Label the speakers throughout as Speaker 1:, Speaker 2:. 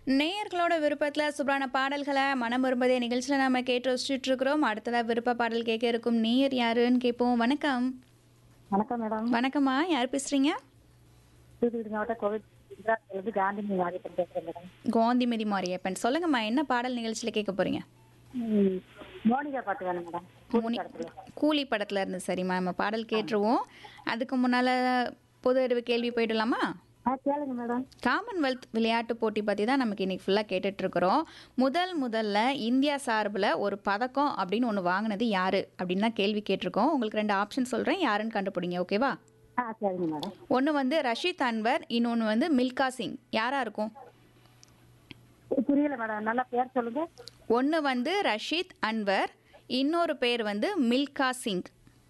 Speaker 1: நேயர்களோட விருப்பத்தில் சூப்பரான பாடல்களை மனம் விரும்பதே நிகழ்ச்சியில் நம்ம கேட்டு வச்சுட்டு இருக்கிறோம் அடுத்ததாக விருப்ப பாடல் கேட்க இருக்கும் நேயர் யாருன்னு கேட்போம் வணக்கம்
Speaker 2: வணக்கம் மேடம்
Speaker 1: வணக்கம்மா யார் பேசுறீங்க
Speaker 2: தூத்துக்குடி மாவட்டம் கோவில் இருந்து காந்தி மாவட்டம் பேசுறேன் மேடம்
Speaker 1: கோந்திமதி மாரியப்பன் சொல்லுங்கம்மா என்ன பாடல் நிகழ்ச்சியில் கேட்க போறீங்க
Speaker 2: ம், மோனிகா பாட்டு வேணும் மேடம்
Speaker 1: மோனி கூலி படத்துல இருந்து சரிம்மா நம்ம பாடல் கேட்டுருவோம் அதுக்கு முன்னால பொது அறிவு கேள்வி போயிடலாமா
Speaker 2: ஆ கேளுங்க மேடம்
Speaker 1: காமன்வெல்த் விளையாட்டு போட்டி பற்றி தான் நமக்கு இன்னைக்கு ஃபுல்லாக கேட்டுட்ருக்குறோம் முதல் முதல்ல இந்தியா சார்பில் ஒரு பதக்கம் அப்படின்னு ஒன்று வாங்கினது யார் அப்படின்னு தான் கேள்வி கேட்டிருக்கோம் உங்களுக்கு ரெண்டு ஆப்ஷன் சொல்கிறேன் யாருன்னு கண்டுபிடிங்க ஓகேவா
Speaker 2: ஆ சரிங்க மேடம்
Speaker 1: ஒன்று வந்து ரஷீத் அன்வர் இன்னொன்று வந்து மில்கா சிங் யாராக இருக்கும்
Speaker 2: புரியல மேடம் நல்லா பேர் சொல்லுங்க
Speaker 1: ஒன்று வந்து ரஷீத் அன்வர் இன்னொரு பேர் வந்து மில்கா சிங்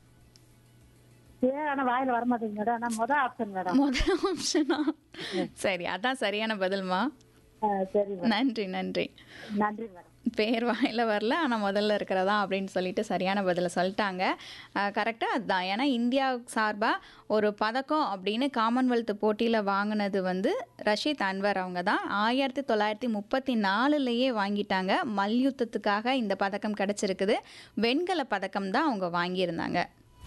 Speaker 2: பேர் ஆனா வாயில வர மாட்டேங்குது மேடம் ஆனா மொதல் ஆப்ஷன் மேடம்
Speaker 1: முதல் ஆப்ஷனா சரி அதான் சரியான பதில்மா
Speaker 2: ஆ, சரி மேடம்
Speaker 1: நன்றி நன்றி
Speaker 2: நன்றி மேடம்
Speaker 1: பேர் வாயில் வரல ஆனால் முதல்ல இருக்கிறதா அப்படின்னு சொல்லிட்டு சரியான பதிலை சொல்லிட்டாங்க கரெக்டாக அதுதான் ஏன்னா இந்தியா சார்பாக ஒரு பதக்கம் அப்படின்னு காமன்வெல்த் போட்டியில் வாங்கினது வந்து ரஷீத் அன்வர் அவங்க தான் ஆயிரத்தி தொள்ளாயிரத்தி முப்பத்தி நாலுலேயே வாங்கிட்டாங்க மல்யுத்தத்துக்காக இந்த பதக்கம் கிடச்சிருக்குது வெண்கல பதக்கம் தான் அவங்க வாங்கியிருந்தாங்க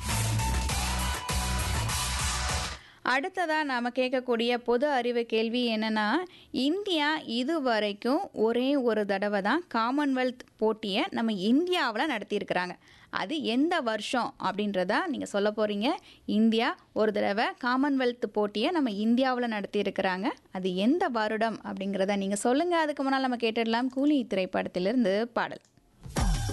Speaker 1: அடுத்ததாக நாம் கேட்கக்கூடிய பொது அறிவு கேள்வி என்னென்னா இந்தியா இதுவரைக்கும் ஒரே ஒரு தடவை தான் காமன்வெல்த் போட்டியை நம்ம இந்தியாவில் நடத்தியிருக்கிறாங்க அது எந்த வருஷம் அப்படின்றத நீங்கள் சொல்ல போகிறீங்க இந்தியா ஒரு தடவை காமன்வெல்த் போட்டியை நம்ம இந்தியாவில் நடத்தியிருக்கிறாங்க அது எந்த வருடம் அப்படிங்கிறத நீங்கள் சொல்லுங்கள் அதுக்கு முன்னால் நம்ம கேட்டுடலாம் கூலி திரைப்படத்திலிருந்து பாடல்